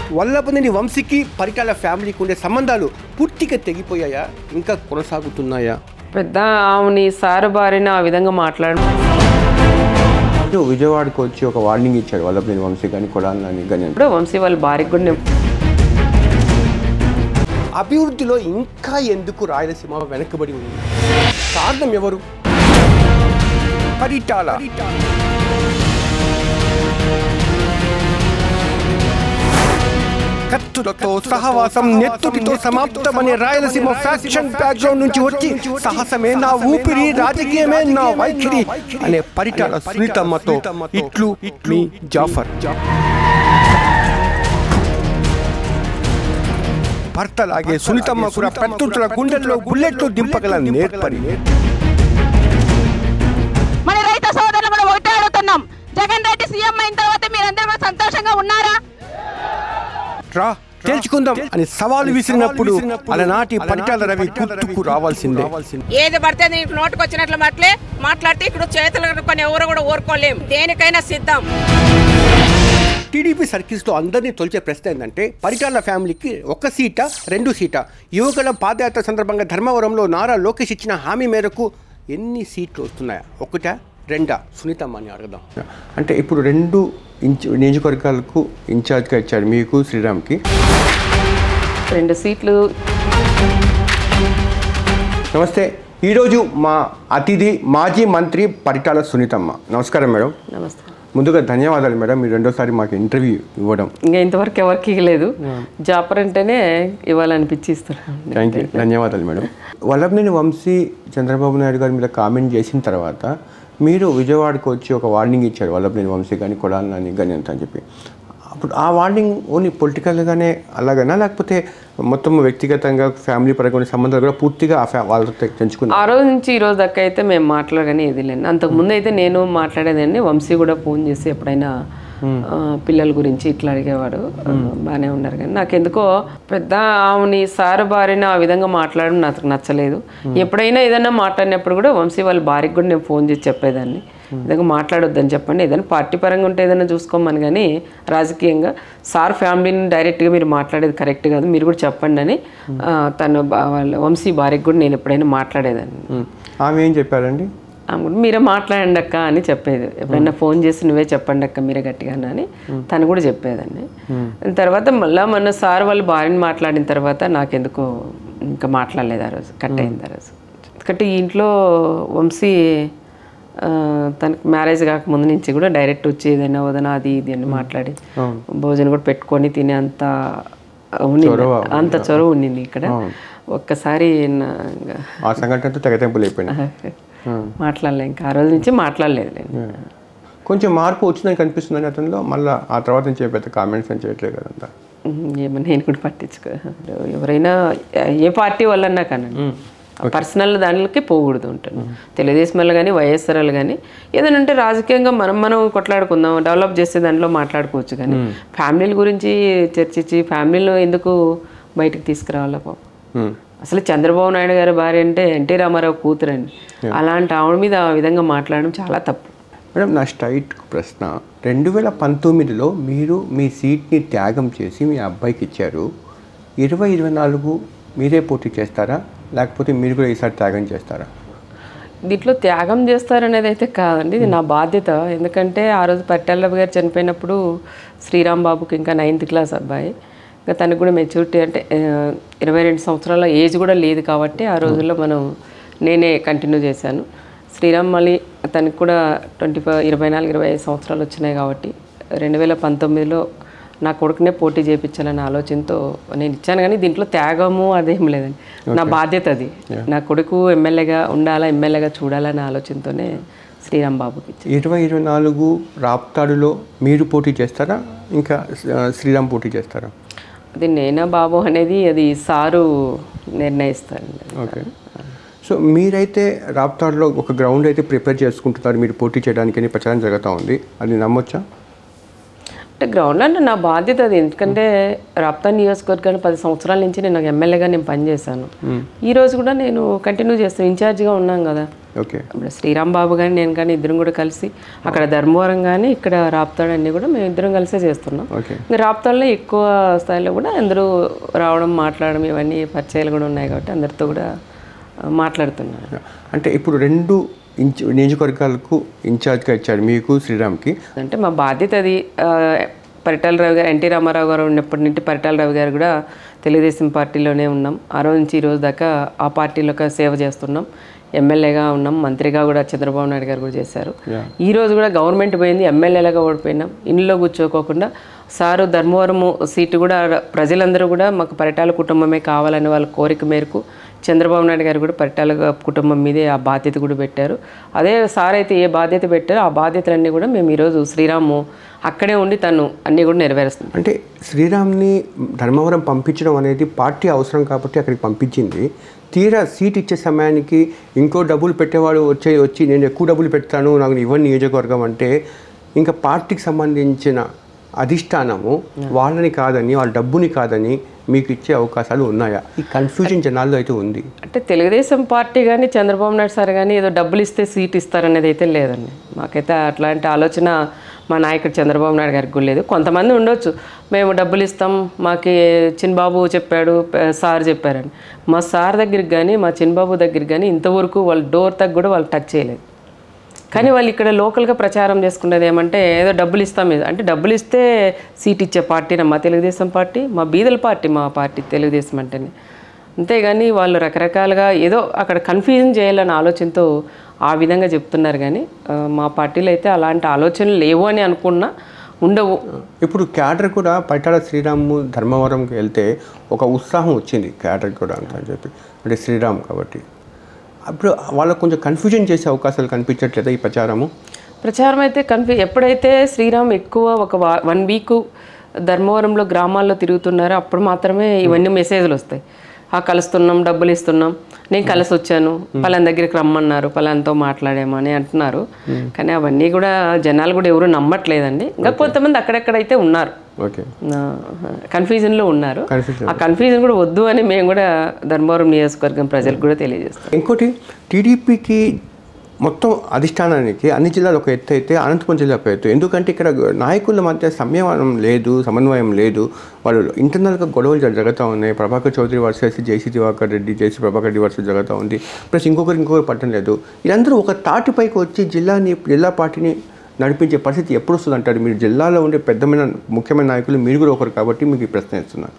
వల్లభనేని వంశీకి పరిటాల ఫ్యామిలీకి ఉండే సంబంధాలు పూర్తిగా తెగిపోయాయా ఇంకా కొనసాగుతున్నాయా పెద్ద ఆమెని సారు బారిన ఆ విధంగా మాట్లాడు ఇటు విజయవాడకు వచ్చి ఒక వార్నింగ్ ఇచ్చాడు వల్లభనేని వంశీ కానీ కొడాలని కానీ ఇప్పుడు వంశీ వాళ్ళ భార్యకు కూడా నేను అభివృద్ధిలో ఇంకా ఎందుకు రాయలసీమ వెనకబడి ఉంది కారణం ఎవరు పరిటాల కత్తులతో సహవాసం నెత్తుటితో సమాప్తమనే రాయలసీమ ఫ్యాక్షన్ బ్యాక్గ్రౌండ్ నుంచి వచ్చి సాహసమే నా ఊపిరి రాజకీయమే నా వైఖరి అనే పరిటాల సునీతమ్మతో ఇట్లు మీ జాఫర్ భర్తలాగే సునీతమ్మ కూడా పెత్తుల గుండెల్లో బుల్లెట్లు దింపగల నేర్పరి మన రైతు సోదరులు కూడా ఒకటే అడుగుతున్నాం జగన్ రెడ్డి సీఎం అయిన తర్వాత మీరందరూ కూడా సంతోషంగా ఉన్నారా రా తేల్చుకుందాం అని సవాలు విసిరినప్పుడు అలనాటి పరిటాల రవి గుర్తుకు రావాల్సిందే ఏది పడితే నీకు నోటుకు వచ్చినట్లు మాటలే మాట్లాడితే ఇక్కడ చేతులు కొన్ని ఎవరు కూడా ఊరుకోలేం దేనికైనా సిద్ధం టీడీపీ సర్కిల్స్లో అందరినీ తొలిచే ప్రశ్న ఏంటంటే పరిటాల ఫ్యామిలీకి ఒక సీటా రెండు సీటా యువకుల పాదయాత్ర సందర్భంగా ధర్మవరంలో నారా లోకేష్ ఇచ్చిన హామీ మేరకు ఎన్ని సీట్లు వస్తున్నాయా ఒకటా రెండా సునీతమ్మ అని అడగదాం అంటే ఇప్పుడు రెండు ఇంచ్ నియోజకవర్గాలకు ఇన్ఛార్జ్గా ఇచ్చారు మీకు శ్రీరామ్కి రెండు సీట్లు నమస్తే ఈరోజు మా అతిథి మాజీ మంత్రి పరిటాల సునీతమ్మ నమస్కారం మేడం నమస్తే ముందుగా ధన్యవాదాలు మేడం మీరు రెండోసారి మాకు ఇంటర్వ్యూ ఇవ్వడం ఇంకా ఇంతవరకు ఎవరికి ఇవ్వలేదు జాపర్ అంటేనే ఇవ్వాలనిపించి ఇస్తున్నాను థ్యాంక్ యూ ధన్యవాదాలు మేడం వల్లభనేని వంశీ చంద్రబాబు నాయుడు గారి మీద కామెంట్ చేసిన తర్వాత మీరు విజయవాడకు వచ్చి ఒక వార్నింగ్ ఇచ్చారు వల్లభనేని వంశీ కానీ కొడాలని కానీ అంత అని చెప్పి అప్పుడు ఆ వార్నింగ్ ఓన్లీ పొలిటికల్గానే అలాగనా లేకపోతే మొత్తం వ్యక్తిగతంగా ఫ్యామిలీ పరంగా ఉన్న సంబంధాలు కూడా పూర్తిగా ఆ ఫ్యా వాళ్ళతో తెంచుకున్నారు ఆ రోజు నుంచి ఈ రోజు దాకా అయితే మేము మాట్లాడగానే ఇది లేండి అంతకు ముందు అయితే నేను మాట్లాడేదాన్ని వంశీ కూడా ఫోన్ చేసి ఎప్పుడైనా ఆ, పిల్లల గురించి ఇట్లా అడిగేవాడు ఆ, బాగానే ఉన్నారు కానీ నాకెందుకో పెద్ద ఆమెని సారు భార్యని ఆ విధంగా మాట్లాడడం నాకు నచ్చలేదు ఎప్పుడైనా ఏదైనా మాట్లాడినప్పుడు కూడా వంశీ వాళ్ళ భార్యకి కూడా నేను ఫోన్ చేసి చెప్పేదాన్ని ఏదైనా మాట్లాడొద్దని చెప్పండి ఏదైనా పార్టీ పరంగా ఉంటే ఏదైనా చూసుకోమని కానీ రాజకీయంగా సార్ ఫ్యామిలీని డైరెక్ట్గా మీరు మాట్లాడేది కరెక్ట్ కాదు మీరు కూడా చెప్పండి అని ఆ, తను బా- వాళ్ళ వంశీ భార్యకి కూడా నేను ఎప్పుడైనా మాట్లాడేదాన్ని ఉమ్. ఆమె ఏం చెప్పారండి ఆమె కూడా మీరే మాట్లాడండి అక్క అని చెప్పేది ఎప్పుడైనా ఫోన్ చేసి నువ్వే చెప్పండి అక్క మీరే గట్టిగా అని తను కూడా చెప్పేదాన్ని తర్వాత మళ్ళీ మొన్న సార్ వాళ్ళు భార్యని మాట్లాడిన తర్వాత నాకెందుకో ఇంకా మాట్లాడలేదు ఆ రోజు కట్ అయింది ఆ రోజు ఎందుకంటే ఈ ఇంట్లో వంశీ ఆ, తనకి మ్యారేజ్ కాకముందు నుంచి కూడా డైరెక్ట్ వచ్చి ఏదైనా వదన అది ఇది అని మాట్లాడి భోజనం కూడా పెట్టుకొని తినే అంత ఉండింది అంత చొరవ ఉండింది ఇక్కడ ఒక్కసారి నా ఇంకా ఆ సంఘటనతో తెగతెంపులు అయిపోయినాయి మాట్లాడలే ఇంకా ఆ రోజు నుంచి మాట్లాడలేదు నేను కొంచెం మార్పు వచ్చిందని కనిపిస్తుందని అతనిలో మళ్ళీ ఆ తర్వాత నుంచి ఏ పెద్ద కామెంట్స్ అని చేయట్లేదు కదంతా ఉమ్, ఏమో నేను కూడా పట్టించుకో ఎవరైనా ఏ పార్టీ వాళ్ళన్నా కానండి పర్సనల్ దాంట్లోకి పోకూడదు ఉంటాను తెలుగుదేశం వాళ్ళు కానీ వైఎస్ఆర్ వాళ్ళు కానీ ఏదైనా ఉంటే రాజకీయంగా మనం మనం కొట్లాడుకుందాం డెవలప్ చేసే దాంట్లో మాట్లాడుకోవచ్చు కానీ ఫ్యామిలీల గురించి చర్చించి ఫ్యామిలీలో ఎందుకు బయటకు తీసుకురావాలా పాపం ఉమ్. అసలు చంద్రబాబు నాయుడు గారి భార్య అంటే ఎన్టీ రామారావు కూతురండి అలాంటి ఆవిడ మీద ఆ విధంగా మాట్లాడడం చాలా తప్పు మేడం నా స్ట్రైట్ ప్రశ్న రెండు వేల పంతొమ్మిదిలో మీరు మీ సీట్ని త్యాగం చేసి మీ అబ్బాయికి ఇచ్చారు ఇరవై ఇరవై నాలుగు మీరే పోటీ చేస్తారా లేకపోతే మీరు కూడా ఈసారి త్యాగం చేస్తారా దీంట్లో త్యాగం చేస్తారనేది అయితే కాదండి ఇది నా బాధ్యత ఎందుకంటే ఆ రోజు పట్టెల్లప్ప గారు చనిపోయినప్పుడు శ్రీరామ్ బాబుకి ఇంకా నైన్త్ క్లాస్ అబ్బాయి ఇంకా తనకు కూడా మెచ్యూరిటీ అంటే ఆ, ఇరవై రెండు సంవత్సరాల ఏజ్ కూడా లేదు కాబట్టి ఆ రోజుల్లో మనం నేనే కంటిన్యూ చేశాను శ్రీరామ్ మళ్ళీ తనకి కూడా ట్వంటీ ఫైవ్ ఇరవై నాలుగు ఇరవై ఐదు సంవత్సరాలు వచ్చినాయి కాబట్టి రెండు వేల పంతొమ్మిదిలో నా కొడుకునే పోటీ చేయించాలనే ఆలోచనతో నేను ఇచ్చాను కానీ దీంట్లో త్యాగము అదేం లేదండి నా బాధ్యత అది నా కొడుకు ఎమ్మెల్యేగా ఉండాలా ఎమ్మెల్యేగా చూడాలనే ఆలోచనతోనే శ్రీరామ్ బాబుకి ఇచ్చాను ఇరవై ఇరవై నాలుగు రాప్తాడులో మీరు పోటీ చేస్తారా ఇంకా ఆ, శ్రీరామ్ పోటీ చేస్తారా అది నేనా బాబు అనేది అది సారు నిర్ణయిస్తారండి ఓకే సో మీరైతే రాప్తాడులో ఒక గ్రౌండ్ అయితే ప్రిపేర్ చేసుకుంటున్నారు మీరు పోటీ చేయడానికి అని ప్రచారం జరుగుతూ ఉంది అది నమ్మొచ్చా అంటే గ్రౌండ్ అంటే నా బాధ్యత అది ఎందుకంటే రాప్తా నియోజకవర్గాన్ని పది సంవత్సరాల నుంచి నేను ఎమ్మెల్యేగా నేను పనిచేశాను ఈ రోజు కూడా నేను కంటిన్యూ చేస్తాను ఇన్ఛార్జ్గా ఉన్నాం కదా ఓకే ఇప్పుడు శ్రీరామ్ బాబు కానీ నేను కానీ ఇద్దరం కూడా కలిసి అక్కడ ధర్మవరం కానీ ఇక్కడ రాప్తాడు అన్నీ కూడా మేము ఇద్దరం కలిసే చేస్తున్నాం ఓకే ఇంకా రాప్తాడులో ఎక్కువ స్థాయిలో కూడా అందరూ రావడం మాట్లాడడం ఇవన్నీ పరిచయాలు కూడా ఉన్నాయి కాబట్టి అందరితో కూడా ఆ, మాట్లాడుతున్నారు అంటే ఇప్పుడు రెండు ఇంచ్ నియోజకవర్గాలకు ఇన్ఛార్జ్గా ఇచ్చాడు మీకు శ్రీరామ్కి అంటే మా బాధ్యత అది ఆ, పరిటాల రవి గారు ఎన్టీ రామారావు గారు ఉన్నప్పటి నుండి పరిటాల రవి గారు కూడా తెలుగుదేశం పార్టీలోనే ఉన్నాం ఆ రోజు నుంచి ఈ రోజు దాకా ఆ పార్టీలోకి సేవ చేస్తున్నాం ఎమ్మెల్యేగా ఉన్నాం మంత్రిగా కూడా చంద్రబాబు నాయుడు గారు కూడా చేశారు ఈ రోజు కూడా గవర్నమెంట్ పోయింది ఎమ్మెల్యేలుగా ఓడిపోయినాం ఇంట్లో కూర్చోకోకుండా సారు ధర్మవరం సీటు కూడా ప్రజలందరూ కూడా మాకు పరిటాల కుటుంబమే కావాలని వాళ్ళ కోరిక మేరకు చంద్రబాబు నాయుడు గారు కూడా పరిటాల కుటుంబం మీదే ఆ బాధ్యత కూడా పెట్టారు అదే సార్ అయితే ఏ బాధ్యత పెట్టారో ఆ బాధ్యతలన్నీ కూడా మేము ఈరోజు శ్రీరాము అక్కడే ఉండి తను అన్నీ కూడా నెరవేరుస్తుంది అంటే శ్రీరామ్ని ధర్మవరం పంపించడం అనేది పార్టీ అవసరం కాబట్టి అక్కడికి పంపించింది తీరా సీట్ ఇచ్చే సమయానికి ఇంకో డబ్బులు పెట్టేవాడు వచ్చే వచ్చి నేను ఎక్కువ డబ్బులు పెడతాను నాకు ఇవ్వని నియోజకవర్గం అంటే ఇంకా పార్టీకి సంబంధించిన అధిష్టానము వాళ్ళని కాదని వాళ్ళ డబ్బుని కాదని మీకు ఇచ్చే అవకాశాలు ఉన్నాయా ఈ కన్ఫ్యూజన్ జనాల్లో అయితే ఉంది అంటే తెలుగుదేశం పార్టీ కానీ చంద్రబాబు నాయుడు సార్ కానీ ఏదో డబ్బులు ఇస్తే సీట్ ఇస్తారనేది అయితే లేదండి మాకైతే అట్లాంటి ఆలోచన మా నాయకుడు చంద్రబాబు నాయుడు గారికి కూడా లేదు కొంతమంది ఉండొచ్చు మేము డబ్బులు ఇస్తాం మాకి చిన్నబాబు చెప్పాడు ప- సార్ చెప్పారని మా సార్ దగ్గరికి కానీ మా చిన్నబాబు దగ్గరికి కానీ ఇంతవరకు వాళ్ళ డోర్ తగ్గ కూడా వాళ్ళు టచ్ చేయలేదు కానీ వాళ్ళు ఇక్కడ లోకల్గా ప్రచారం చేసుకునేది ఏమంటే ఏదో డబ్బులు ఇస్తాం ఇది అంటే డబ్బులు ఇస్తే సీట్ ఇచ్చే పార్టీనా మా తెలుగుదేశం పార్టీ మా బీదల పార్టీ మా పార్టీ తెలుగుదేశం అంటేనే అంతేగాని వాళ్ళు రకరకాలుగా ఏదో అక్కడ కన్ఫ్యూజన్ చేయాలన్న ఆలోచనతో ఆ విధంగా చెప్తున్నారు కానీ ఆ, మా పార్టీలో అయితే అలాంటి ఆలోచనలు లేవు అని అనుకున్నా ఉండవు ఇప్పుడు క్యాడర్ కూడా పైటాడ శ్రీరాము ధర్మవరంకి వెళ్తే ఒక ఉత్సాహం వచ్చింది క్యాడర్ కూడా అంత అని చెప్పి అంటే శ్రీరామ్ కాబట్టి అప్పుడు వాళ్ళకు కొంచెం కన్ఫ్యూజన్ చేసే అవకాశాలు కనిపించట్లేదా ఈ ప్రచారము ప్రచారం అయితే కన్ఫ్యూ ఎప్పుడైతే శ్రీరామ్ ఎక్కువ ఒక వా- వన్ వీక్ ధర్మవరంలో గ్రామాల్లో తిరుగుతున్నారో అప్పుడు మాత్రమే ఇవన్నీ మెసేజ్లు వస్తాయి ఆ కలుస్తున్నాం డబ్బులు ఇస్తున్నాం నేను కలిసి వచ్చాను పలానా దగ్గరికి రమ్మన్నారు పలానాతో మాట్లాడామని అంటున్నారు కానీ అవన్నీ కూడా జనాలు కూడా ఎవరు నమ్మట్లేదండి ఇంకా కొంతమంది అక్కడెక్కడైతే ఉన్నారు ఓకే కన్ఫ్యూజన్లో ఉన్నారు కన్ఫ్యూజన్ ఆ కన్ఫ్యూజన్ కూడా వద్దు అని మేము కూడా ధర్మవరం నియోజకవర్గం ప్రజలకు కూడా తెలియజేస్తాం ఇంకోటి టీడీపీకి మొత్తం అధిష్టానానికి అన్ని జిల్లాలు ఒక ఎత్తు అయితే అనంతపురం జిల్లా ఒక ఎత్తు ఎందుకంటే ఇక్కడ నాయకుల మధ్య సంయమనం లేదు సమన్వయం లేదు వాళ్ళు ఇంటర్నల్గా గొడవలు జ- జరుగుతూ ఉన్నాయి ప్రభాకర్ చౌదరి వర్సెస్ జేసీ దివాకర్ రెడ్డి జేసీ ప్రభాకర్ రెడ్డి వర్సెస్ జరుగుతూ ఉంది ప్లస్ ఇంకొకరు ఇంకొకరు పట్టం లేదు వీళ్ళందరూ ఒక తాటిపైకి వచ్చి జిల్లాని జిల్లా పార్టీని నడిపించే పరిస్థితి ఎప్పుడు వస్తుంది అంటారు మీరు జిల్లాలో ఉండే పెద్దమైన ముఖ్యమైన నాయకులు మీరు కూడా ఒకరు కాబట్టి మీకు ఈ ప్రశ్న ఇస్తున్నాను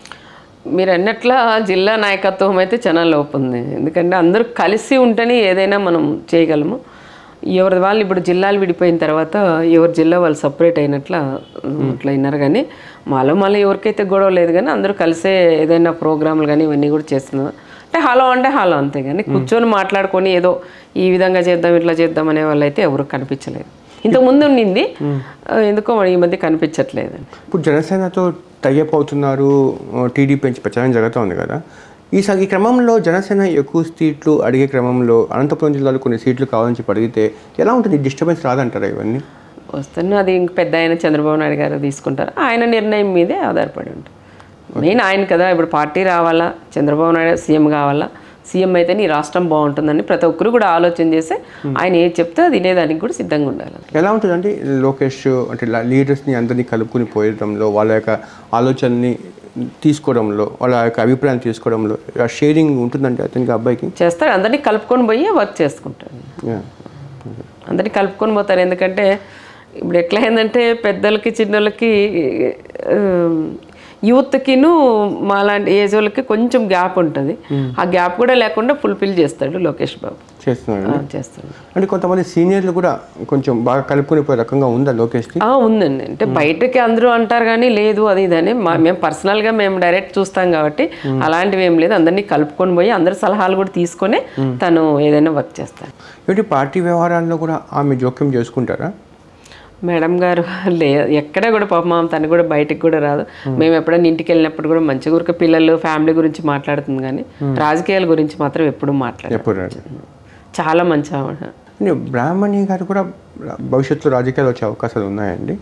మీరు అన్నట్ల జిల్లా నాయకత్వం అయితే చాలా లోపు ఉంది ఎందుకంటే అందరూ కలిసి ఉంటేనే ఏదైనా మనం చేయగలము ఎవరి వాళ్ళు ఇప్పుడు జిల్లాలు విడిపోయిన తర్వాత ఎవరి జిల్లా వాళ్ళు సపరేట్ అయినట్ల అట్లా అయినారు కానీ మాలో మళ్ళీ ఎవరికైతే గొడవ లేదు కానీ అందరూ కలిసే ఏదైనా ప్రోగ్రాంలు కానీ ఇవన్నీ కూడా చేస్తున్నారు అంటే హలో అంటే హలో అంతే కానీ కూర్చొని మాట్లాడుకొని ఏదో ఈ విధంగా చేద్దాం ఇట్లా చేద్దాం అనే వాళ్ళు అయితే ఎవరు కనిపించలేదు ఇంతకు ముందు ఉండింది ఆ, ఎందుకో మరి ఈ మధ్య కనిపించట్లేదండి ఇప్పుడు జనసేనతో టైఅప్ అవుతున్నారు టీడీపీ నుంచి ప్రచారం జరుగుతూ ఉంది కదా ఈ స- ఈ క్రమంలో జనసేన ఎక్కువ సీట్లు అడిగే క్రమంలో అనంతపురం జిల్లాలో కొన్ని సీట్లు కావాలని చెప్పి అడిగితే ఎలా ఉంటుంది డిస్టర్బెన్స్ రాదంటారా ఇవన్నీ వస్తున్న అది ఇంక పెద్ద ఆయన చంద్రబాబు నాయుడు గారు తీసుకుంటారు ఆయన నిర్ణయం మీదే ఆధారపడి ఉంటుంది మెయిన్ ఆయన కదా ఇప్పుడు పార్టీ రావాలా చంద్రబాబు నాయుడు సీఎం కావాలా సీఎం అయితే నీ రాష్ట్రం బాగుంటుందని ప్రతి ఒక్కరు కూడా ఆలోచన చేసి ఆయన ఏది చెప్తే అది వినేదానికి కూడా సిద్ధంగా ఉండాలి ఎలా ఉంటుందంటే లోకేష్ అంటే లా- లీడర్స్ని అందరినీ కలుపుకుని పోయడంలో వాళ్ళ యొక్క ఆలోచనని తీసుకోవడంలో వాళ్ళ యొక్క అభిప్రాయం తీసుకోవడంలో ఆ షేరింగ్ ఉంటుందంటే అతనికి అబ్బాయికి చేస్తాడు అందరినీ కలుపుకొని పోయి వర్క్ చేసుకుంటాడు Yeah. అందరినీ కలుపుకొని పోతారు ఎందుకంటే ఇప్పుడు ఎట్లా అయిందంటే పెద్దలకి చిన్నోళ్ళకి ఆ, యూత్కిను మాలాంటి ఏజ్ వాళ్ళకి కొంచెం గ్యాప్ ఉంటుంది ఆ గ్యాప్ కూడా లేకుండా ఫుల్ఫిల్ చేస్తాడు లోకేష్ బాబు చేస్తున్నాడు ఆ, చేస్తాడు అంటే కొంతమంది సీనియర్లు కూడా కొంచెం బాగా కలుపుకుని పోయే రకంగా ఉందా లోకేష్కి ఆ, ఉందండి అంటే బయటకి అందరూ అంటారు కానీ లేదు అది ఇదని మా మేము పర్సనల్గా మేము డైరెక్ట్ చూస్తాం కాబట్టి అలాంటివి ఏం లేదు అందరినీ కలుపుకొని పోయి అందరి సలహాలు కూడా తీసుకొని తను ఏదైనా వర్క్ చేస్తాడు ఏంటి పార్టీ వ్యవహారాల్లో కూడా ఆమె జోక్యం చేసుకుంటారా మేడం గారు లే ఎక్కడ కూడా పాపం తను కూడా బయటకు కూడా రాదు మేము ఎప్పుడైనా ఇంటికి వెళ్ళినప్పుడు కూడా మంచిగా ఊరికే పిల్లలు ఫ్యామిలీ గురించి మాట్లాడుతుంది కానీ రాజకీయాల గురించి మాత్రం ఎప్పుడు మాట్లాడదు ఎప్పుడు రాదు. చాలా మంచి ఆవిడ అంటే బ్రాహ్మణి గారు కూడా భవిష్యత్తులో రాజకీయాలు వచ్చే అవకాశాలు ఉన్నాయండి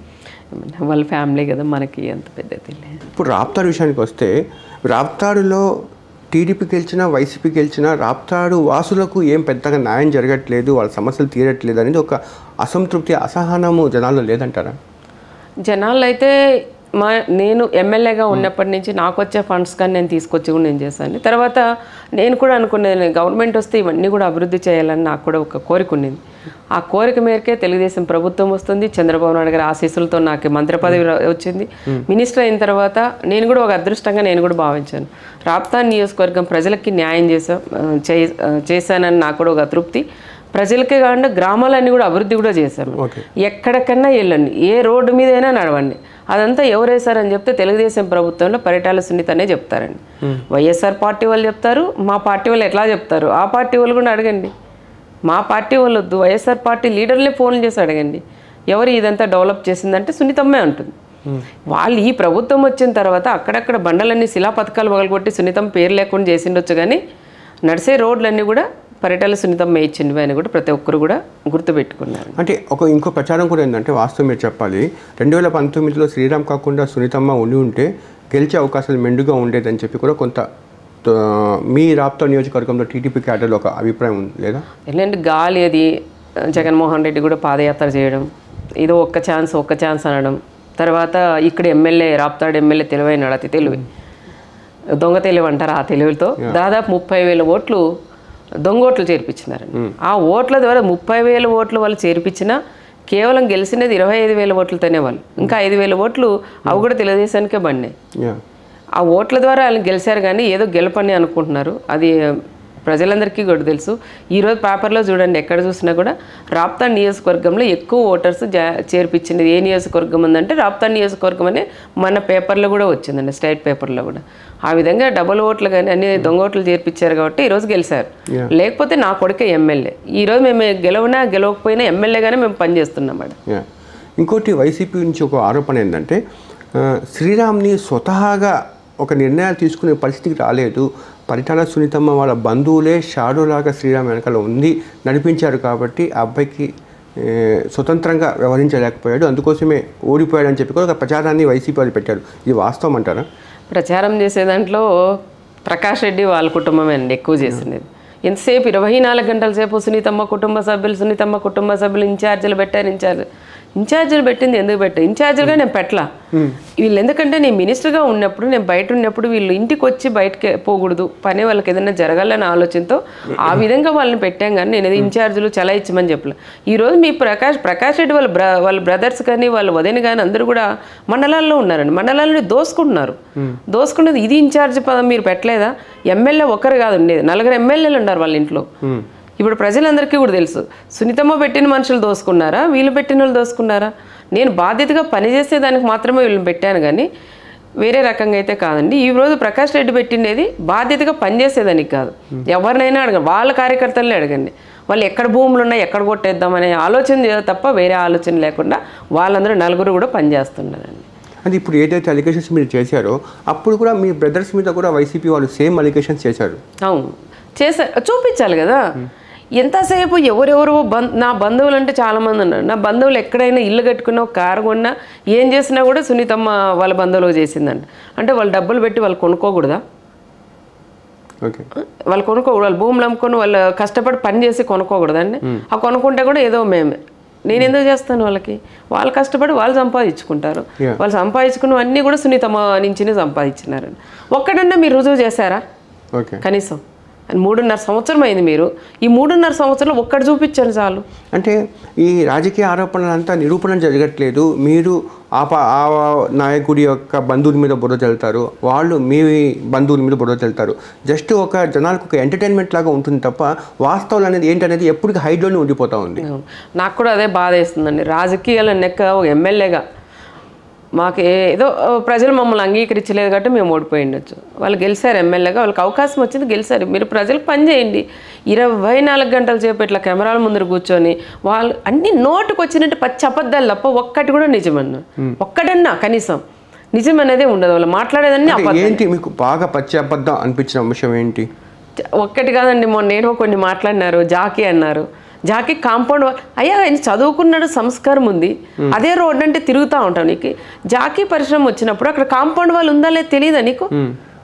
వాళ్ళ ఫ్యామిలీ కదా మనకి అంత పెద్దది లేదు ఇప్పుడు రాప్తాడు విషయానికి వస్తే రాప్తాడులో టీడీపీ గెలిచినా వైసీపీ గెలిచినా రాప్తాడు వాసులకు ఏం పెద్దగా న్యాయం జరగట్లేదు వాళ్ళ సమస్యలు తీరట్లేదు అనేది ఒక అసంతృప్తి అసహనము జనాల్లో లేదంటారా జనాలు అయితే మా నేను ఎమ్మెల్యేగా ఉన్నప్పటి నుంచి నాకు వచ్చే ఫండ్స్ కానీ నేను తీసుకొచ్చి కూడా నేను చేశాను తర్వాత నేను కూడా అనుకునేది గవర్నమెంట్ వస్తే ఇవన్నీ కూడా అభివృద్ధి చేయాలని నాకు కూడా ఒక కోరిక ఉన్నింది ఆ కోరిక మేరకే తెలుగుదేశం ప్రభుత్వం వస్తుంది చంద్రబాబు నాయుడు గారి ఆశీస్సులతో నాకు మంత్రి పదవి రా- వచ్చింది మినిస్టర్ అయిన తర్వాత నేను కూడా ఒక అదృష్టంగా నేను కూడా భావించాను రాప్తా నియోజకవర్గం ప్రజలకి న్యాయం చేసా ఆ, చే- ఆ, చేశానని నాకు కూడా ఒక తృప్తి ప్రజలకే కాకుండా గ్రామాలన్నీ కూడా అభివృద్ధి కూడా చేశాము ఓకే ఎక్కడికన్నా వెళ్ళండి ఏ రోడ్డు మీద అయినా నడవండి అదంతా ఎవరు వేశారని చెప్తే తెలుగుదేశం ప్రభుత్వంలో పరిటాల సున్నితనే చెప్తారండి వైఎస్ఆర్ పార్టీ వాళ్ళు చెప్తారు మా పార్టీ వాళ్ళు ఎట్లా చెప్తారు ఆ పార్టీ వాళ్ళు కూడా అడగండి మా పార్టీ వాళ్ళు వద్దు వైఎస్ఆర్ పార్టీ లీడర్లే ఫోన్లు చేసి అడగండి ఎవరు ఇదంతా డెవలప్ చేసిందంటే సున్నితమ్మే ఉంటుంది వాళ్ళు ఈ ప్రభుత్వం వచ్చిన తర్వాత అక్కడక్కడ బండలన్నీ శిలా పథకాలు పగలగొట్టి సున్నితం పేరు లేకుండా చేసిండొచ్చు కానీ నడిసే రోడ్లన్నీ కూడా పరిటాల సున్నితమ్మ ఇచ్చింది అని కూడా ప్రతి ఒక్కరు కూడా గుర్తుపెట్టుకున్నారు అంటే ఒక ఇంకో ప్రచారం కూడా ఏంటంటే వాస్తవం మీరు చెప్పాలి రెండు వేల పంతొమ్మిదిలో శ్రీరామ్ కాకుండా సునీతమ్మ ఉండి ఉంటే గెలిచే అవకాశాలు మెండుగా ఉండేదని చెప్పి కూడా కొంత తో- మీ రాప్తా నియోజకవర్గంలో టీడీపీ క్యాడర్లో ఒక అభిప్రాయం ఉంది లేదా ఎలాంటి గాలి అది జగన్మోహన్ రెడ్డి కూడా పాదయాత్ర చేయడం ఏదో ఒక్క ఛాన్స్ ఒక్క ఛాన్స్ అనడం తర్వాత ఇక్కడ ఎమ్మెల్యే రాప్తాడు ఎమ్మెల్యే తెలివైనాడు అతి తెలివి దొంగ తెలివి అంటారు ఆ తెలివితో దాదాపు ముప్పై వేల ఓట్లు దొంగ ఓట్లు చేర్పించినారండి ఆ ఓట్ల ద్వారా ముప్పై వేల ఓట్లు వాళ్ళు చేర్పించినా కేవలం గెలిచినది ఇరవై ఐదు వేల ఓట్లతోనే వాళ్ళు ఇంకా ఐదు వేల ఓట్లు అవి కూడా తెలుగుదేశానికే బండినాయి యా ఆ ఓట్ల ద్వారా వాళ్ళు గెలిచారు కానీ ఏదో గెలపని అనుకుంటున్నారు అది ప్రజలందరికీ కూడా తెలుసు ఈరోజు పేపర్లో చూడండి ఎక్కడ చూసినా కూడా రాప్తా నియోజకవర్గంలో ఎక్కువ ఓటర్స్ జా చేర్పించింది ఏ నియోజకవర్గం ఉందంటే రాప్తా నియోజకవర్గం అనే మన పేపర్లో కూడా వచ్చిందండి స్టేట్ పేపర్లో కూడా ఆ విధంగా డబుల్ ఓట్లు కానీ అన్ని దొంగ ఓట్లు చేర్పించారు కాబట్టి ఈరోజు గెలిచారు లేకపోతే నా కొడుకే ఎమ్మెల్యే ఈరోజు మేము గెలవనా గెలవకపోయినా ఎమ్మెల్యేగానే మేము పనిచేస్తున్నాం మేడం యా ఇంకోటి వైసీపీ నుంచి ఒక ఆరోపణ ఏంటంటే ఆ, శ్రీరామ్ని స్వతహాగా ఒక నిర్ణయాలు తీసుకునే పరిస్థితికి రాలేదు పరిటాల సునీతమ్మ వాళ్ళ బంధువులే షాడోలాగా శ్రీరామ్ వెనకాల ఉంది నడిపించారు కాబట్టి ఆ అబ్బాయికి ఏ, స్వతంత్రంగా వ్యవహరించలేకపోయాడు అందుకోసమే ఓడిపోయాడని చెప్పి కూడా ఒక ప్రచారాన్ని వైసీపీ వాళ్ళు పెట్టారు ఇది వాస్తవం అంటారా ప్రచారం చేసే దాంట్లో ప్రకాష్ రెడ్డి వాళ్ళ కుటుంబమే అండి ఎక్కువ చేసినది ఎంతసేపు ఇరవై నాలుగు గంటల సేపు సునీతమ్మ కుటుంబ సభ్యులు సునీతమ్మ కుటుంబ సభ్యులు ఇన్ఛార్జీలు పెట్టారు ఇన్ఛార్జ్ ఇన్ఛార్జీలు పెట్టింది ఎందుకు పెట్టా ఇన్ఛార్జీలుగా నేను పెట్టలా వీళ్ళు ఎందుకంటే నేను మినిస్టర్గా ఉన్నప్పుడు నేను బయట ఉన్నప్పుడు వీళ్ళు ఇంటికి వచ్చి బయటకి పోకూడదు పని వాళ్ళకి ఏదైనా జరగాలనే ఆలోచనతో ఆ విధంగా వాళ్ళని పెట్టాం కానీ నేను ఏదో ఇన్ఛార్జీలు చలాయించమని చెప్పలే ఈరోజు మీ ప్రకాష్ ప్రకాష్ రెడ్డి వాళ్ళ బ్ర వాళ్ళ బ్రదర్స్ కానీ వాళ్ళ వదిన కానీ అందరూ కూడా మండలాల్లో ఉన్నారండి మండలాల్లో దోసుకుంటున్నారు దోసుకున్నది ఇది ఇన్ఛార్జ్ పదం మీరు పెట్టలేదా ఎమ్మెల్యే ఒక్కరు కాదు ఉండేది నలుగురు ఎమ్మెల్యేలు ఉన్నారు వాళ్ళ ఇంట్లో ఇప్పుడు ప్రజలందరికీ కూడా తెలుసు సునీతమ్మ పెట్టిన మనుషులు దోసుకున్నారా వీళ్ళు పెట్టిన వాళ్ళు దోసుకున్నారా నేను బాధ్యతగా పనిచేసే దానికి మాత్రమే వీళ్ళని పెట్టాను కానీ వేరే రకంగా అయితే కాదండి ఈ రోజు ప్రకాష్ రెడ్డి పెట్టిండేది బాధ్యతగా పనిచేసేదానికి కాదు ఎవరినైనా అడగండి వాళ్ళ కార్యకర్తలనే అడగండి వాళ్ళు ఎక్కడ భూములు ఉన్నాయి ఎక్కడ కొట్టేద్దామనే ఆలోచన చేయాలి తప్ప వేరే ఆలోచన లేకుండా వాళ్ళందరూ నలుగురు కూడా పనిచేస్తున్నారండి అంటే ఇప్పుడు ఏదైతే అలిగేషన్స్ మీరు చేశారో అప్పుడు కూడా మీ బ్రదర్స్ మీద కూడా వైసీపీ వాళ్ళు సేమ్ అలిగేషన్స్ చేశారు అవును చేసా చూపించాలి కదా ఎంతసేపు ఎవరెవరు బం నా బంధువులు అంటే చాలామంది ఉన్నారు నా బంధువులు ఎక్కడైనా ఇల్లు కట్టుకున్నా ఒక కారు కొన్నా ఏం చేసినా కూడా సునీతమ్మ వాళ్ళ బంధువులు చేసిందంట అంటే వాళ్ళు డబ్బులు పెట్టి వాళ్ళు కొనుక్కోకూడదా ఓకే వాళ్ళు కొనుక్కోకూడదు వాళ్ళు భూములు అమ్ముకొని వాళ్ళు కష్టపడి పని చేసి కొనుక్కోకూడదండి ఆ కొనుక్కుంటే కూడా ఏదో మేమే నేను ఎందుకు చేస్తాను వాళ్ళకి వాళ్ళు కష్టపడి వాళ్ళు సంపాదించుకుంటారు Yeah. వాళ్ళు సంపాదించుకున్నవన్నీ కూడా సునీతమ్మ నుంచినే సంపాదించినారండి ఒక్కడన్నా మీరు రుజువు చేశారా ఓకే కనీసం అని మూడున్నర సంవత్సరం అయింది మీరు ఈ మూడున్నర సంవత్సరంలో ఒక్కటి చూపించాను చాలు అంటే ఈ రాజకీయ ఆరోపణలంతా నిరూపణ జరగట్లేదు మీరు ఆ ప- ఆ నాయకుడి యొక్క బంధువుల మీద బుర్ర చల్లుతారు వాళ్ళు మీ బంధువుల మీద బుర్ర చల్లుతారు జస్ట్ ఒక జనాలకు ఒక ఎంటర్టైన్మెంట్ లాగా ఉంటుంది తప్ప వాస్తవాలు అనేది ఏంటనేది ఎప్పటికీ హైడ్లోనే ఉండిపోతూ ఉంది అవును. నాకు కూడా అదే బాధ వేస్తుందండి రాజకీయాల నెక్క ఒక ఎమ్మెల్యేగా మాకు ఏదో ఆ, ప్రజలు మమ్మల్ని అంగీకరించలేదు కాబట్టి మేము ఓడిపోయి ఉండొచ్చు వాళ్ళు గెలిచారు ఎమ్మెల్యేగా వాళ్ళకి అవకాశం వచ్చింది గెలిచారు మీరు ప్రజలకు పని చేయండి ఇరవై నాలుగు గంటల సేపు ఇట్లా కెమెరాల ముందర కూర్చొని వాళ్ళు అన్ని నోటుకు వచ్చినట్టు పచ్చి అబద్ధాలు తప్ప ఒక్కటి కూడా నిజమన్నా ఒక్కటన్నా కనీసం నిజం అనేదే ఉండదు వాళ్ళు మాట్లాడేదన్నీ అంటే అబద్ధం ఏంటి మీకు బాగా పచ్చి అబద్ధం అనిపించిన అంశం ఏంటి ఒక్కటి కాదండి మొన్న నేను కొన్ని మాట్లాడినారు జాకీ అన్నారు జాకీ కాంపౌండ్ వా- అయ్యా ఆయన చదువుకున్నాడు సంస్కారం ఉంది అదే రోడ్ అంటే తిరుగుతూ ఉంటాం నీకు జాకీ పరిశ్రమ వచ్చినప్పుడు అక్కడ కాంపౌండ్ వాళ్ళు ఉందా లేదు తెలియదా నీకు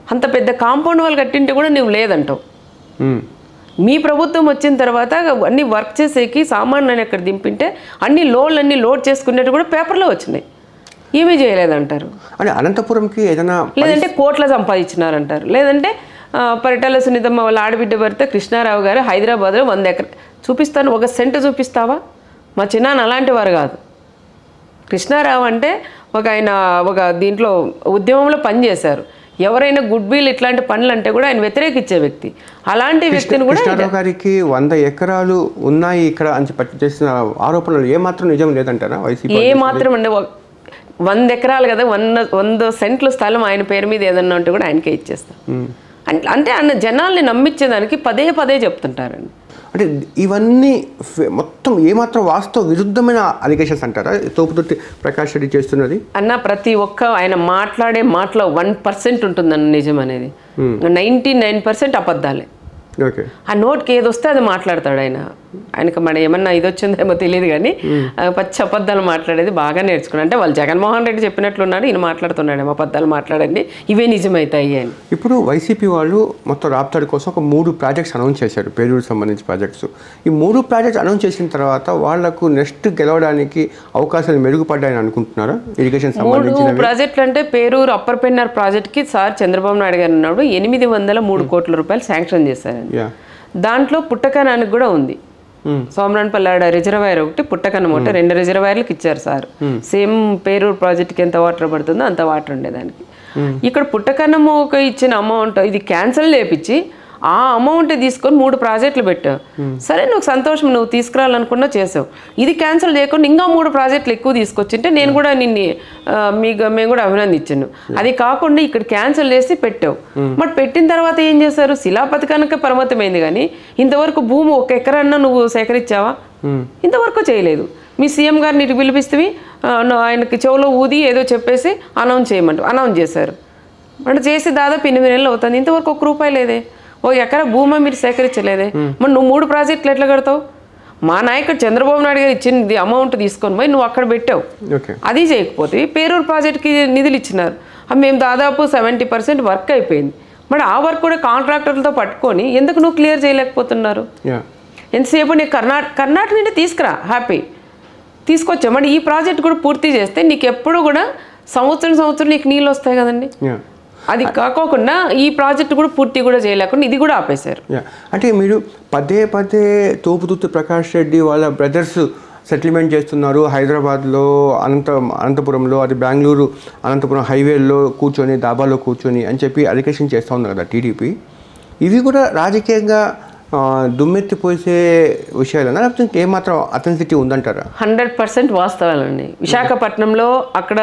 అంత పెద్ద కాంపౌండ్ వాళ్ళు కట్టింటే కూడా నువ్వు లేదంటావు ఉమ్. మీ ప్రభుత్వం వచ్చిన తర్వాత అన్ని వర్క్ చేసేకి సామాన్లు అక్కడ దింపింటే అన్ని లోన్లు అన్ని లోడ్ చేసుకునేట్టు కూడా పేపర్లో వచ్చినాయి ఏమీ చేయలేదంటారు అంటే అనంతపురంకి ఏదైనా లేదంటే కోట్ల సంపాదించినారంటారు లేదంటే ఆ, పరిటాల సునీతమ్మ వాళ్ళ ఆడబిడ్డ భర్త కృష్ణారావు గారు హైదరాబాద్లో వంద ఎకర చూపిస్తాను ఒక సెంటు చూపిస్తావా మా చిన్నాన్న అలాంటి వారు కాదు కృష్ణారావు అంటే ఒక ఆయన ఒక దీంట్లో ఉద్యమంలో పనిచేశారు ఎవరైనా గుడ్ విల్ ఇట్లాంటి పనులు అంటే కూడా ఆయన వ్యతిరేకించే వ్యక్తి అలాంటి వ్యక్తిని కూడా కృష్ణారావు గారికి వంద ఎకరాలు ఉన్నాయి ఇక్కడ అని చెప్పి చేసిన ఆరోపణలు ఏమాత్రం నిజం లేదంటారా వైసీపీ ఏ మాత్రం అంటే ఒక- వంద ఎకరాలు కదా వంద వంద సెంట్ల స్థలం ఆయన పేరు మీద ఏదన్నా ఉంటే కూడా ఆయనకే ఇచ్చేస్తాం అన్- అంటే ఆయన జనాల్ని నమ్మించేదానికి పదే పదే చెప్తుంటారండి అంటే ఇవన్నీ ఫె- మొత్తం ఏమాత్రం వాస్తవ విరుద్ధమైన అలిగేషన్స్ అంటారా తోపుదుర్తి ప్రకాష్ రెడ్డి చేస్తున్నది అన్న ప్రతి ఒక్క ఆయన మాట్లాడే మాటలో వన్ పర్సెంట్ ఉంటుందన్న నిజం అనేది నైంటీ నైన్ పర్సెంట్ అబద్ధాలే ఓకే ఆ నోట్కి ఏది వస్తే అది మాట్లాడతాడు ఆయన ఆయనకు మన ఏమన్నా ఇది వచ్చిందేమో తెలియదు కానీ ఆ పచ్చి అబద్ధాలు మాట్లాడేది బాగా నేర్చుకున్నాడు అంటే వాళ్ళు జగన్మోహన్ రెడ్డి చెప్పినట్లున్నాడు ఈయన మాట్లాడుతున్నాడు అబద్ధాలు మాట్లాడండి ఇవే నిజమవుతాయి అని ఇప్పుడు వైసీపీ వాళ్ళు మొత్తం రాప్తాడు కోసం ఒక మూడు ప్రాజెక్ట్స్ అనౌన్స్ చేశారు పేరూరు సంబంధించి ప్రాజెక్ట్స్ ఈ మూడు ప్రాజెక్ట్స్ అనౌన్స్ చేసిన తర్వాత వాళ్లకు నెక్స్ట్ గెలవడానికి అవకాశాలు మెరుగుపడ్డాయని అనుకుంటున్నారా ఇరిగేషన్ మూడు సంబంధించినవి ప్రాజెక్టులు అంటే పేరూరు అప్పర్ పెన్నర్ ప్రాజెక్ట్కి సార్ చంద్రబాబు నాయుడు గారు ఉన్నాడు ఎనిమిది వందల మూడు కోట్ల రూపాయలు శాంక్షన్ చేశారండి యా దాంట్లో పుట్టకనానికి కూడా ఉంది సోమరాన్పల్లి ఆడ రిజర్వాయర్ ఒకటి పుట్టకనం ఒకటి రెండు రిజర్వాయర్లకు ఇచ్చారు సార్ సేమ్ పేరూరు ప్రాజెక్ట్కి ఎంత వాటర్ పడుతుందో అంత వాటర్ ఉండేదానికి ఇక్కడ పుట్టకన్నము ఒక ఇచ్చిన అమౌంట్ ఇది క్యాన్సిల్ చేపించి ఆ అమౌంట్ తీసుకొని మూడు ప్రాజెక్టులు పెట్టావు సరే నువ్వు సంతోషం నువ్వు తీసుకురావాలనుకున్నా చేసావు ఇది క్యాన్సిల్ చేయకుండా ఇంకా మూడు ప్రాజెక్టులు ఎక్కువ తీసుకొచ్చింటే నేను కూడా నిన్ను ఆ, మీకు మేము కూడా అభినందించాను అది కాకుండా ఇక్కడ క్యాన్సిల్ చేసి పెట్టావు బట్ పెట్టిన తర్వాత ఏం చేశారు శిలాపతి కనుక పరిమితమైంది కానీ ఇంతవరకు భూమి ఒక ఎకరన్నా నువ్వు సేకరించావా ఇంతవరకు చేయలేదు మీ సీఎం గారిని ఇటు పిలిపిస్తే ఆయనకి చెవులో ఊది ఏదో చెప్పేసి అనౌన్స్ చేయమంటారు అనౌన్స్ చేశారు అంటే చేసి దాదాపు ఎనిమిది నెలలు అవుతుంది ఇంతవరకు ఒక రూపాయి లేదే ఓ ఎకర భూమి మీరు సేకరించలేదే మరి నువ్వు మూడు ప్రాజెక్టులు ఎట్లా కడతావు మా నాయకుడు చంద్రబాబు నాయుడు గారు ఇచ్చిన అమౌంట్ తీసుకొని పోయి నువ్వు అక్కడ పెట్టావు ఓకే అది చేయకపోతే పేరూరు ప్రాజెక్ట్కి నిధులు ఇచ్చినారు అవి మేము దాదాపు సెవెంటీ పర్సెంట్ వర్క్ అయిపోయింది మరి ఆ వర్క్ కూడా కాంట్రాక్టర్లతో పట్టుకొని ఎందుకు నువ్వు క్లియర్ చేయలేకపోతున్నారు యా ఎంతసేపు నీకు కర్ణాటక కర్ణాటక నుండి తీసుకురా హ్యాపీ తీసుకొచ్చా మరి ఈ ప్రాజెక్ట్ కూడా పూర్తి చేస్తే నీకు ఎప్పుడు కూడా సంవత్సరం సంవత్సరం నీకు నీళ్ళు వస్తాయి కదండి యా అది కాకోకుండా ఈ ప్రాజెక్ట్ కూడా పూర్తి కూడా చేయలేకుండా ఇది కూడా ఆపేశారు యా అంటే మీరు పదే పదే తోపుదుత్తి ప్రకాష్ రెడ్డి వాళ్ళ బ్రదర్స్ సెటిల్మెంట్ చేస్తున్నారు హైదరాబాద్లో అనంత అనంతపురంలో అది బెంగళూరు అనంతపురం హైవేలో కూర్చొని దాబాలో కూర్చొని అని చెప్పి అలిగేషన్ చేస్తూ ఉన్నారు కదా టీడీపీ ఇవి కూడా రాజకీయంగా ఆ, దుమ్మెత్తిపోసే విషయాలన్నా లేకపోతే ఇంకేమాత్రం అథెన్సిటీ ఉందంటారా హండ్రెడ్ పర్సెంట్ వాస్తవాలండి విశాఖపట్నంలో అక్కడ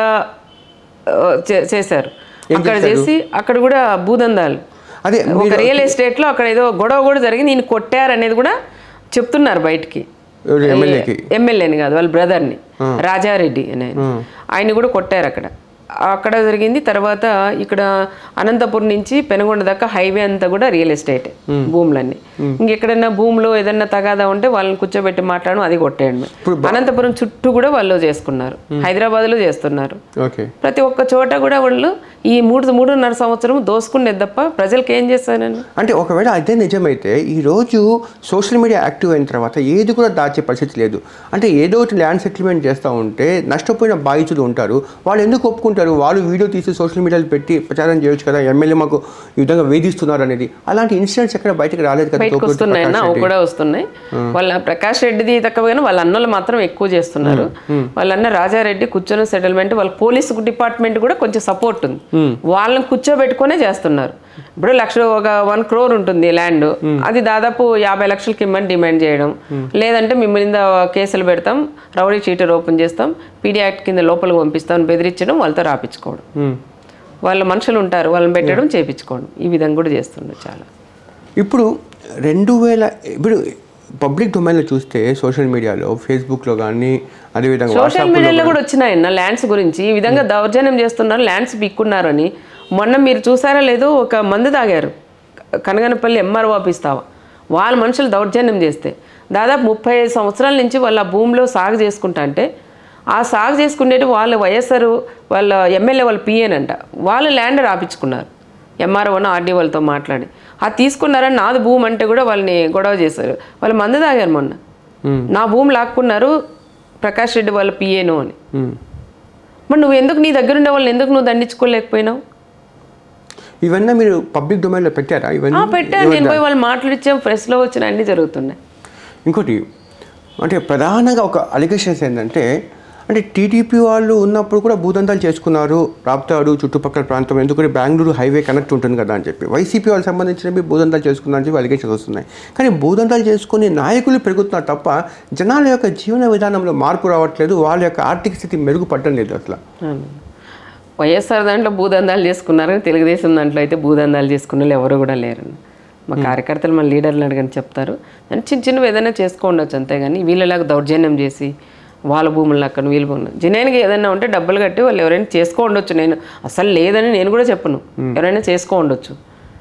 ఆ, చే- చేశారు అక్కడ చేసి అక్కడ కూడా భూదందాలు అదే ఒక రియల్ ఎస్టేట్లో అక్కడ ఏదో గొడవ కూడా జరిగింది నేను కొట్టారు అనేది కూడా చెప్తున్నారు బయటికి ఎవరు ఎమ్మెల్యేకి ఎమ్మెల్యేని కాదు వాళ్ళ బ్రదర్ని రాజారెడ్డి అని ఆయన ఆయన కూడా కొట్టారు అక్కడ అక్కడ జరిగింది తర్వాత ఇక్కడ అనంతపురం నుంచి పెనుగొండ దాకా హైవే అంతా కూడా రియల్ ఎస్టేట్ భూములన్నీ ఇంకెక్కడైనా భూమిలో ఏదన్నా తగాదా ఉంటే వాళ్ళని కూర్చోబెట్టి మాట్లాడడం అది కొట్టేయండి అనంతపురం చుట్టూ కూడా వాళ్ళు చేసుకున్నారు హైదరాబాద్లో చేస్తున్నారు ఓకే ప్రతి ఒక్క చోట కూడా వాళ్ళు ఈ మూడు మూడున్నర సంవత్సరం దోసుకునేది తప్ప ప్రజలకు ఏం చేస్తానండి అంటే ఒకవేళ అదే నిజమైతే ఈరోజు సోషల్ మీడియా యాక్టివ్ అయిన తర్వాత ఏది కూడా దాచే పరిస్థితి లేదు అంటే ఏదో ఒకటి ల్యాండ్ సెటిల్మెంట్ చేస్తూ ఉంటే నష్టపోయిన బాధితులు ఉంటారు వాళ్ళు ఎందుకు ఒప్పుకుంటారు వాళ్ళు వీడియో తీసి సోషల్ మీడియాలో పెట్టి ప్రచారం చేయొచ్చు కదా ఎమ్మెల్యే మాకు ఈ విధంగా వేధిస్తున్నారు అనేది అలాంటి ఇన్సిడెంట్స్ ఎక్కడ బయటకు రాలేదు కదా బయటకు తోపుదుర్తి వస్తున్నాయి ప్రకాష్ అన్న అవి రెడ్డి. కూడా వస్తున్నాయి వాళ్ళ ప్రకాష్ రెడ్డిది తక్కువ కానీ వాళ్ళ అన్నలు మాత్రం ఎక్కువ చేస్తున్నారు వాళ్ళ అన్న రాజారెడ్డి కూర్చొని సెటిల్మెంట్ వాళ్ళ పోలీసు డిపార్ట్మెంట్ కూడా కొంచెం సపోర్ట్ ఉంది వాళ్ళని కూర్చోబెట్టుకునే చేస్తున్నారు ఇప్పుడు లక్ష ఒక వన్ క్రోర్ ఉంటుంది ల్యాండ్ అది దాదాపు యాభై లక్షలకి ఇమ్మని డిమాండ్ చేయడం లేదంటే మీ మీద కేసులు పెడతాం రౌడీ చీటర్ ఓపెన్ చేస్తాం పీడీ యాక్ట్ కింద లోపలికి పంపిస్తాం అని బెదిరించడం వాళ్ళతో రాపించుకోవడం మ్మ్. వాళ్ళ మనుషులు ఉంటారు వాళ్ళని పెట్టడం చేపించుకోవడం ఈ విధంగా కూడా చేస్తున్నారు చాలా ఇప్పుడు రెండు వేల ఇప్పుడు పబ్లిక్ డొమైన్లో చూస్తే సోషల్ మీడియాలో ఫేస్బుక్లో కానీ అదేవిధంగా సోషల్ వాట్సాప్లో మీడియాలో కూడా వచ్చినాయి అన్న ల్యాండ్స్ గురించి ఈ విధంగా దౌర్జన్యం చేస్తున్నారు ల్యాండ్స్ పిక్కున్నారని మొన్న మీరు చూసారా లేదో ఒక మందు తాగారు కనగనపల్లి ఎంఆర్ఓ ఆఫీస్ తావా వాళ్ళ మనుషులు దౌర్జన్యం చేస్తే దాదాపు ముప్పై ఐదు సంవత్సరాల నుంచి వాళ్ళ భూమిలో సాగు చేసుకుంటా అంటే ఆ సాగు చేసుకునేటి వాళ్ళ వైఎస్ఆర్ వాళ్ళ ఎమ్మెల్యే వాళ్ళ పిఎన్ అంట వాళ్ళు ల్యాండ్ రాపించుకున్నారు ఎంఆర్ఓను ఆర్డీ వాళ్ళతో మాట్లాడి అది తీసుకున్నారని నాది భూమి అంటే కూడా వాళ్ళని గొడవ చేశారు వాళ్ళు మందు తాగారు మొన్న నా భూమి లాక్కున్నారు ప్రకాష్ రెడ్డి వాళ్ళ పిఏను అని మ్మ్. మరి నువ్వు ఎందుకు నీ దగ్గర ఉండే వాళ్ళని ఎందుకు నువ్వు దండించుకోలేకపోయినావు ఇవన్నీ మీరు పబ్లిక్ డొమైన్లో పెట్టారా ఆ, ఇవన్నీ పెట్టాను నేను పోయి వాళ్ళు మాట్లాడిచ్చాం ప్రెస్లో వచ్చిన అన్నీ జరుగుతున్నాయి ఇంకోటి అంటే ప్రధానంగా ఒక అలిగేషన్స్ ఏంటంటే అంటే టీడీపీ వాళ్ళు ఉన్నప్పుడు కూడా భూదందాలు చేసుకున్నారు రాప్తాడు చుట్టుపక్కల ప్రాంతం ఎందుకంటే బెంగళూరు హైవే కనెక్ట్ ఉంటుంది కదా అని చెప్పి వైసీపీ వాళ్ళకి సంబంధించినవి భూదందాలు చేసుకున్నారని చెప్పి అలిగేషన్స్ వస్తున్నాయి కానీ భూదందాలు చేసుకుని నాయకులు పెరుగుతున్నారు తప్ప జనాల యొక్క జీవన విధానంలో మార్పు రావట్లేదు వాళ్ళ యొక్క ఆర్థిక స్థితి మెరుగుపడడం లేదు అసలు అవును. వైఎస్ఆర్ దాంట్లో భూదందాలు చేసుకున్నారని తెలుగుదేశం దాంట్లో అయితే భూదందాలు చేసుకున్న వాళ్ళు ఎవరు కూడా లేరండి మా కార్యకర్తలు మా లీడర్లు అడగని చెప్తారు అని చిన్న చిన్నవి ఏదైనా చేసుకోండొచ్చు అంతేగాని వీళ్ళలాగా దౌర్జన్యం చేసి వాళ్ళ భూములు అక్కడ వీళ్ళ భూములు జనానికి ఏదైనా ఉంటే డబ్బులు కట్టి వాళ్ళు ఎవరైనా చేసుకోండొచ్చు నేను అసలు లేదని నేను కూడా చెప్పను ఎవరైనా చేసుకోండొచ్చు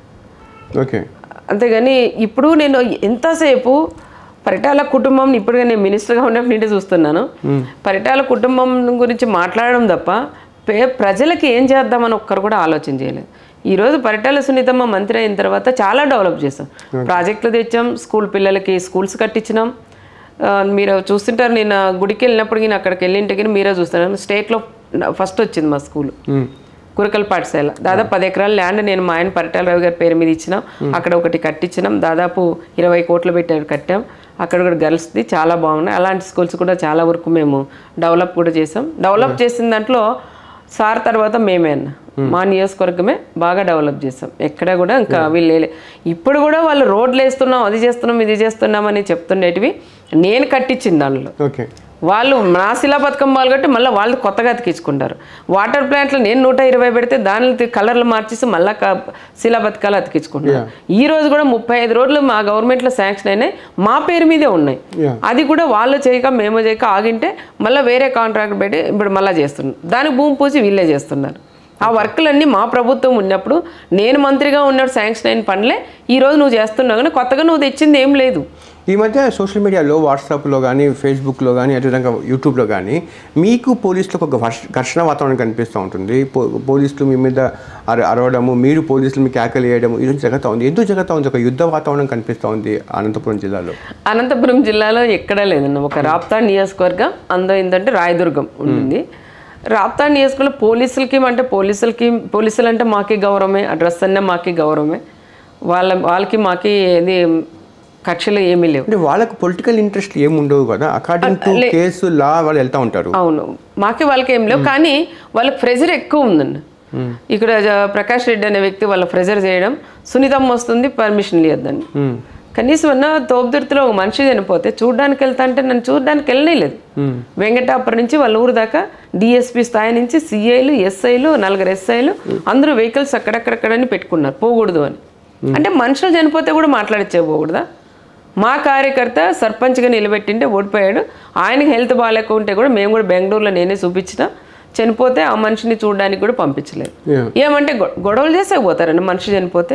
ఓకే అంతేగాని ఇప్పుడు నేను ఎంతసేపు పరిటాల కుటుంబం ఇప్పుడు నేను మినిస్టర్గా ఉన్నప్పటి నుండి చూస్తున్నాను పరిటాల కుటుంబం గురించి మాట్లాడడం తప్ప పే ప్రజలకి ఏం చేద్దామని ఒక్కరు కూడా ఆలోచన చేయలేదు ఈరోజు పరిటాల సునీతమ్మ మంత్రి అయిన తర్వాత చాలా డెవలప్ చేసాం ప్రాజెక్టులు తెచ్చాం స్కూల్ పిల్లలకి స్కూల్స్ కట్టించినాం ఆ, మీరు చూస్తుంటారు నేను గుడికి వెళ్ళినప్పుడు నేను అక్కడికి వెళ్ళింటికి మీరే చూస్తాను స్టేట్లో ఫస్ట్ వచ్చింది మా స్కూల్ కురకల పాఠశాల దాదాపు పది ఎకరాల ల్యాండ్ నేను మా ఆయన పరిటాల రావు గారి పేరు మీద ఇచ్చినాం అక్కడ ఒకటి కట్టించినాం దాదాపు ఇరవై కోట్లు పెట్టి కట్టాం అక్కడ కూడా గర్ల్స్ది చాలా బాగున్నాయి అలాంటి స్కూల్స్ కూడా చాలా వరకు మేము డెవలప్ కూడా చేసాం డెవలప్ చేసిన దాంట్లో సార్ తర్వాత మేమే అన్న మా నియోజకవర్గమే బాగా డెవలప్ చేసాం ఎక్కడ కూడా ఇంకా వీళ్ళు లే- ఇప్పుడు కూడా వాళ్ళు రోడ్లు వేస్తున్నాం అది చేస్తున్నాం ఇది చేస్తున్నాం అని చెప్తుండేటివి నేను కట్టించిన దానిలో ఓకే వాళ్ళు నా శిలా పథకం వాళ్ళు కట్టి మళ్ళీ వాళ్ళు కొత్తగా అతికించుకుంటారు వాటర్ ప్లాంట్లో నేను నూట ఇరవై పెడితే దాని కలర్లు మార్చేసి మళ్ళీ శిలా పథకాలు అతికించుకుంటారు ఈ రోజు కూడా ముప్పై ఐదు రోడ్లు మా గవర్నమెంట్లో శాంక్షన్ అయినాయి మా పేరు మీదే ఉన్నాయి Yeah. అది కూడా వాళ్ళు చేయక మేము చేయక ఆగింటే మళ్ళీ వేరే కాంట్రాక్ట్ పెట్టి ఇప్పుడు మళ్ళీ చేస్తున్నారు దానికి భూమి పూసి వీళ్ళే చేస్తున్నారు ఆ వర్కులన్నీ మా ప్రభుత్వం ఉన్నప్పుడు నేను మంత్రిగా ఉన్నప్పుడు శాంక్షన్ అయిన పనులే ఈ రోజు నువ్వు చేస్తున్నావు కానీ కొత్తగా నువ్వు తెచ్చింది ఏం లేదు ఈ మధ్య సోషల్ మీడియాలో వాట్సాప్లో కానీ ఫేస్బుక్లో కానీ అదేవిధంగా యూట్యూబ్లో కానీ మీకు పోలీసులకు ఒక ఘర్ష- ఘర్షణ వాతావరణం కనిపిస్తూ ఉంటుంది పో పోలీసులు మీ మీద అర అరవడము మీరు పోలీసులు మీకు ఆకలి వేయడము ఇది జరుగుతూ ఉంది ఎందుకు జరుగుతూ ఉంది ఒక యుద్ధ వాతావరణం కనిపిస్తూ ఉంది అనంతపురం జిల్లాలో అనంతపురం జిల్లాలో ఎక్కడా లేదన్న ఒక రాప్తా నియోజకవర్గం అందో ఏంటంటే రాయదుర్గం ఉంటుంది రాప్తా నియోజకవర్గంలో పోలీసులకి అంటే పోలీసులకి పోలీసులు అంటే మాకే గౌరవమే ఆ డ్రెస్ అన్న మాకే గౌరవమే వాళ్ళ వాళ్ళకి మాకి ఏది కక్షలు ఏమీ లేవు అంటే వాళ్ళకు పొలిటికల్ ఇంట్రెస్ట్ ఏమి ఉండవు కదా అకార్డింగ్ టు కేసు లా వాళ్ళు వెళ్తూ ఉంటారు అవును మాకి వాళ్ళకి ఏం లేవు కానీ వాళ్ళకి ప్రెజర్ ఎక్కువ ఉందండి ఇక్కడ జ- ప్రకాష్ రెడ్డి అనే వ్యక్తి వాళ్ళ ప్రెజర్ చేయడం సునీతమ్మ వస్తుంది పర్మిషన్ లేదండి కనీసం అన్న తోపుదుర్తిలో ఒక మనిషి చనిపోతే చూడడానికి వెళ్తా అంటే నన్ను చూడడానికి వెళ్ళలేదు వెంకటాపురం నుంచి వాళ్ళ ఊరు దాకా డిఎస్పి స్థాయి నుంచి సిఐలు ఎస్ఐలు నలుగురు ఎస్ఐలు అందరూ వెహికల్స్ అక్కడక్కడక్కడని పెట్టుకున్నారు పోకూడదు అని అంటే మనుషులు చనిపోతే కూడా మాట్లాడిచ్చే పోకూడదా మా కార్యకర్త సర్పంచ్గా నిలబెట్టింటే ఓడిపోయాడు ఆయనకి హెల్త్ బాగాలేకుంటే కూడా మేము కూడా బెంగళూరులో నేనే చూపించిన చనిపోతే ఆ మనిషిని చూడడానికి కూడా పంపించలేదు Yeah. ఏమంటే గొ- గొడవలు చేసే పోతారండి మనిషి చనిపోతే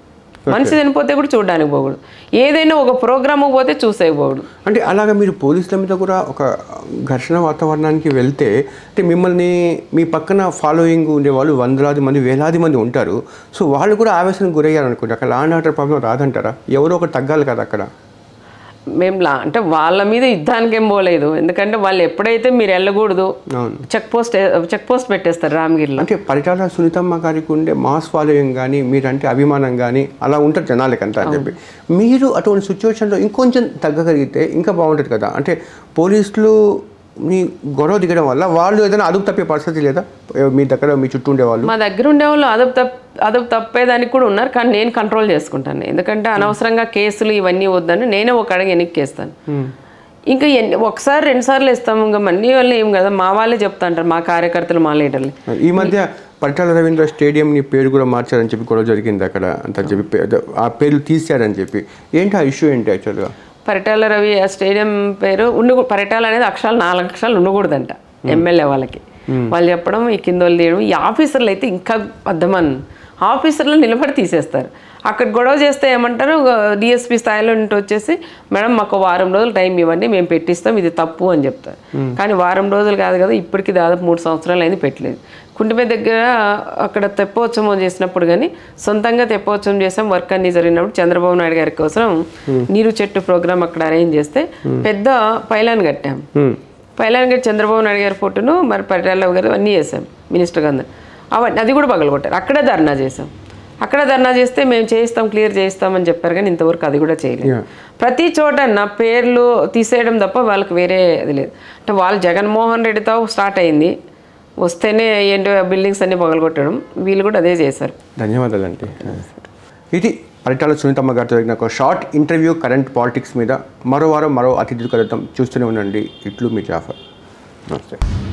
మనిషి చనిపోతే కూడా చూడడానికి పోకూడదు ఏదైనా ఒక ప్రోగ్రామ్ పోతే చూసేయకూడదు అంటే అలాగా మీరు పోలీసుల మీద కూడా ఒక ఘర్షణ వాతావరణానికి వెళ్తే అంటే మిమ్మల్ని మీ పక్కన ఫాలోయింగ్ ఉండేవాళ్ళు వందలాది మంది వేలాది మంది ఉంటారు సో వాళ్ళు కూడా ఆవేశానికి గురయ్యారు అనుకుంటే అక్కడ లా అండ్ ఆర్డర్ ప్రాబ్లం రాదంటారా ఎవరో ఒకటి తగ్గాలి కదా అక్కడ మేము లా అంటే వాళ్ళ మీద యుద్ధానికి ఏం పోలేదు ఎందుకంటే వాళ్ళు ఎప్పుడైతే మీరు వెళ్ళకూడదు అవును చెక్ పోస్ట్ చెక్ పోస్ట్ పెట్టేస్తారు రామగిరిలో అంటే పరిటాల సునీతమ్మ గారికి ఉండే మాస్ ఫాలోయింగ్ కానీ మీరంటే అభిమానం కానీ అలా ఉంటారు జనాలకంతా అని చెప్పి మీరు అటువంటి సిచ్యువేషన్లో ఇంకొంచెం తగ్గగలిగితే ఇంకా బాగుంటుంది కదా అంటే పోలీసులు మీ గొడవ దిగడం వల్ల వాళ్ళు ఏదైనా అదుపు తప్పే పరిస్థితి లేదా మీ దగ్గర మీ చుట్టూ ఉండేవాళ్ళు మా దగ్గర ఉండేవాళ్ళు అదపు తప్ అదపు తప్పేదానికి కూడా ఉన్నారు కానీ నేను కంట్రోల్ చేసుకుంటాను ఎందుకంటే అనవసరంగా కేసులు ఇవన్నీ వద్దని నేనే ఒక అడుగు వెనక్కేస్తాను ఇంకా ఎన్ని ఒకసారి రెండు సార్లు ఇస్తాము ఇంకా మనీ వాళ్ళు ఏం కదా మా వాళ్ళే చెప్తా అంటారు మా కార్యకర్తలు మా లీడర్లు ఈ మధ్య పరిటాల రవీంద్ర స్టేడియం ని పేరు కూడా మార్చారని చెప్పి గొడవ జరిగింది అక్కడ అంత చెప్పి పే- అదే ఆ పేర్లు తీశారని చెప్పి ఏంటి ఆ ఇష్యూ ఏంటి యాక్చువల్గా పరిటాల రవి ఆ స్టేడియం పేరు ఉండ పరిటాల అనేది అక్షరాలు నాలుగు అక్షరాలు ఉండకూడదంట ఎమ్మెల్యే వాళ్ళకి వాళ్ళు చెప్పడం ఈ కింద వాళ్ళు తీయడం ఈ ఆఫీసర్లు అయితే ఇంకా అర్థమన్ ఆఫీసర్లు నిలబడి తీసేస్తారు అక్కడ గొడవ చేస్తే ఏమంటారు డిఎస్పి స్థాయిలో నుండి వచ్చేసి మేడం మాకు వారం రోజులు టైం ఇవ్వండి మేము పెట్టిస్తాం ఇది తప్పు అని చెప్తారు కానీ వారం రోజులు కాదు కదా ఇప్పటికి దాదాపు మూడు సంవత్సరాలు అయింది పెట్టలేదు కుంటిమే దగ్గర అక్కడ తెప్పోత్సవం చేసినప్పుడు కానీ సొంతంగా తెప్పోత్సవం చేసాం వర్క్ అన్ని జరిగినప్పుడు చంద్రబాబు నాయుడు గారి కోసం నీరు చెట్టు ప్రోగ్రామ్ అక్కడ అరేంజ్ చేస్తే పెద్ద పైలాన్ కట్టాం పైలాన్ గట్టి చంద్రబాబు నాయుడు గారి ఫోటోను మరి పరిటాలరావు గారు అన్నీ చేసాం మినిస్టర్ గారు అవన్నీ అది కూడా పగలగొట్టారు అక్కడే ధర్నా చేసాం అక్కడ ధర్నా చేస్తే మేము చేయిస్తాం క్లియర్ చేయిస్తామని చెప్పారు కానీ ఇంతవరకు అది కూడా చేయలేదు ప్రతి చోట నా పేర్లు తీసేయడం తప్ప వాళ్ళకి వేరే అది లేదు అంటే వాళ్ళు జగన్మోహన్ రెడ్డితో స్టార్ట్ అయింది వస్తేనే ఏంటో బిల్డింగ్స్ అన్ని పగలగొట్టడం వీళ్ళు కూడా అదే చేశారు ధన్యవాదాలండి ఇది పరిటాల సునీతమ్మ గారితో జరిగిన ఒక షార్ట్ ఇంటర్వ్యూ కరెంట్ పాలిటిక్స్ మీద మరో వారం మరో అతిథులు కలుద్దాం చూస్తూనే ఉండండి ఇట్లు మీ జాఫర్ నమస్తే